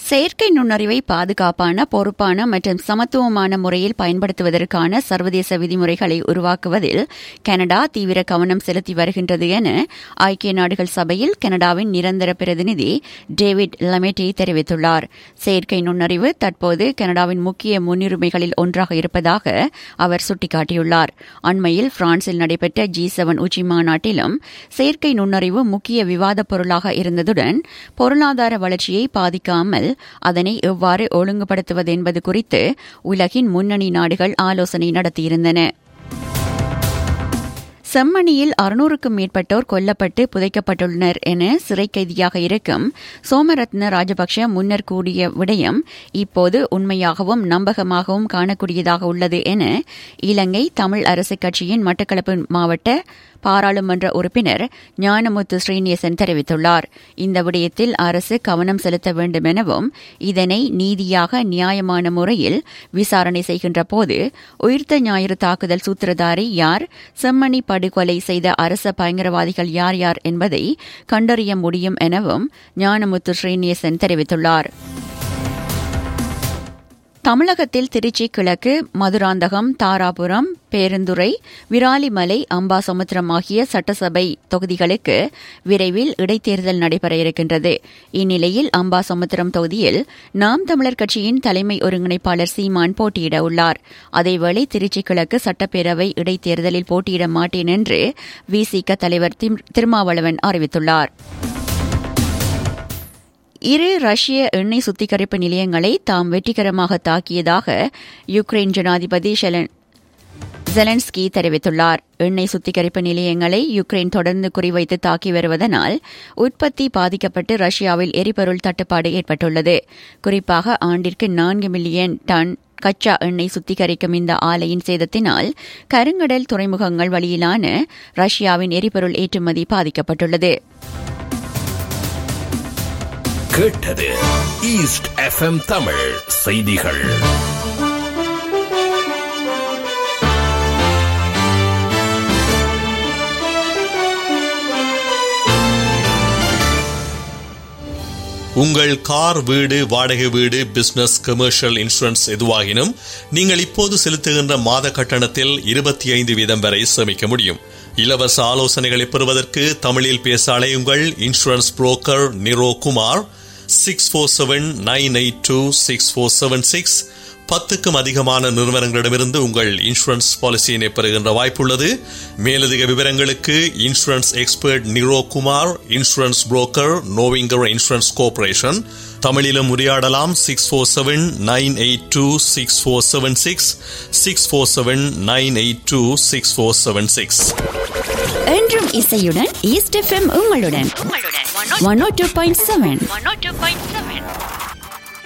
செயற்கை நுண்ணறிவை பாதுகாப்பான பொறுப்பான மற்றும் சமத்துவமான முறையில் பயன்படுத்துவதற்கான சர்வதேச விதிமுறைகளை உருவாக்குவதில் கனடா தீவிர கவனம் செலுத்தி வருகின்றது என ஐக்கிய நாடுகள் சபையில் கனடாவின் நிரந்தர பிரதிநிதி டேவிட் லமெட்டி தெரிவித்துள்ளார் செயற்கை நுண்ணறிவு தற்போது கனடாவின் முக்கிய முன்னுரிமைகளில் ஒன்றாக இருப்பதாக அவர் சுட்டிக்காட்டியுள்ளார் அண்மையில் பிரான்சில் நடைபெற்ற ஜி செவன் உச்சி மாநாட்டிலும் செயற்கை நுண்ணறிவு முக்கிய விவாதப் பொருளாக இருந்ததுடன் பொருளாதார வளர்ச்சியை பாதிக்காமல் அதனை எவ்வாறு ஒழுங்குபடுத்துவது என்பது குறித்து உலகின் முன்னணி நாடுகள் ஆலோசனை நடத்தியிருந்தன செம்மணியில் அறுநூறுக்கும் மேற்பட்டோர் கொல்லப்பட்டு புதைக்கப்பட்டுள்ளனர் என சிறை கைதியாக இருக்கும் சோமரத்ன ராஜபக்ஷ முன்னர் கூடிய விடயம் இப்போது உண்மையாகவும் நம்பகமாகவும் காணக்கூடியதாக உள்ளது என இலங்கை தமிழ் அரசுக் கட்சியின் மட்டக்களப்பு மாவட்ட பாராளுமன்ற உறுப்பினர் ஞானமுத்து ஸ்ரீநேசன் தெரிவித்துள்ளார் இந்த விடயத்தில் அரசு கவனம் செலுத்த வேண்டும் எனவும் இதனை நீதியாக நியாயமான முறையில் விசாரணை செய்கின்ற போது உயிர்த்த ஞாயிறு தாக்குதல் சூத்திரதாரி யார் செம்மணி படுகொலை செய்த அரச பயங்கரவாதிகள் யார் யார் என்பதை கண்டறிய முடியும் எனவும் ஞானமுத்து ஸ்ரீநேசன் தெரிவித்துள்ளார் தமிழகத்தில் திருச்சி கிழக்கு மதுராந்தகம் தாராபுரம் பேருந்துறை விராலிமலை அம்பாசமுத்திரம் ஆகிய சட்டசபை தொகுதிகளுக்கு விரைவில் இடைத்தேர்தல் நடைபெற இருக்கின்றது இந்நிலையில் அம்பாசமுத்திரம் தொகுதியில் நாம் தமிழர் கட்சியின் தலைமை ஒருங்கிணைப்பாளர் சீமான் போட்டியிட உள்ளார் அதேவேளை திருச்சி கிழக்கு சட்டப்பேரவை இடைத்தேர்தலில் போட்டியிட மாட்டேன் என்று விசிக தலைவர் திருமாவளவன் அறிவித்துள்ளார் இரு ரஷ்ய எண்ணெய் சுத்திகரிப்பு நிலையங்களை தாம் வெற்றிகரமாக தாக்கியதாக யுக்ரைன் ஜனாதிபதி ஜெலன்ஸ்கி தெரிவித்துள்ளார் எண்ணெய் சுத்திகரிப்பு நிலையங்களை யுக்ரைன் தொடர்ந்து குறிவைத்து தாக்கி வருவதனால் உற்பத்தி பாதிக்கப்பட்டு ரஷ்யாவில் எரிபொருள் தட்டுப்பாடு ஏற்பட்டுள்ளது குறிப்பாக ஆண்டிற்கு நான்கு மில்லியன் டன் கச்சா எண்ணெய் சுத்திகரிக்கும் இந்த ஆலையின் சேதத்தினால் கருங்கடல் துறைமுகங்கள் வழியிலான ரஷ்யாவின் எரிபொருள் ஏற்றுமதி பாதிக்கப்பட்டுள்ளது கேட்டது ஈஸ்ட் எஃப்எம் தமிழ் செய்திகள் உங்கள் கார் வீடு வாடகை வீடு பிசினஸ் கமர்ஷியல் இன்சூரன்ஸ் எதுவாகினும் நீங்கள் இப்போது செலுத்துகின்ற மாத கட்டணத்தில் இருபத்தி ஐந்து வீதம் வரை சேமிக்க முடியும் இலவச ஆலோசனைகளை பெறுவதற்கு தமிழில் பேச அலையுங்கள் insurance broker Niro Kumar six four seven nine eight two six four seven six பத்துக்கும் அதிகமான நிறுவனங்களிடமிருந்து உங்கள் இன்சூரன்ஸ் பாலிசியினை பெறுகின்ற வாய்ப்புள்ளது மேலதிக விவரங்களுக்கு insurance expert Niro Kumar insurance broker Novinger insurance corporation தமிழிலும் உரையாடலாம் six four seven nine eight two six four seven six six four seven nine eight two six four seven six என்றும் இசையுடன் ஈஸ்ட் எஃப்எம் உங்களுடன் one O two point seven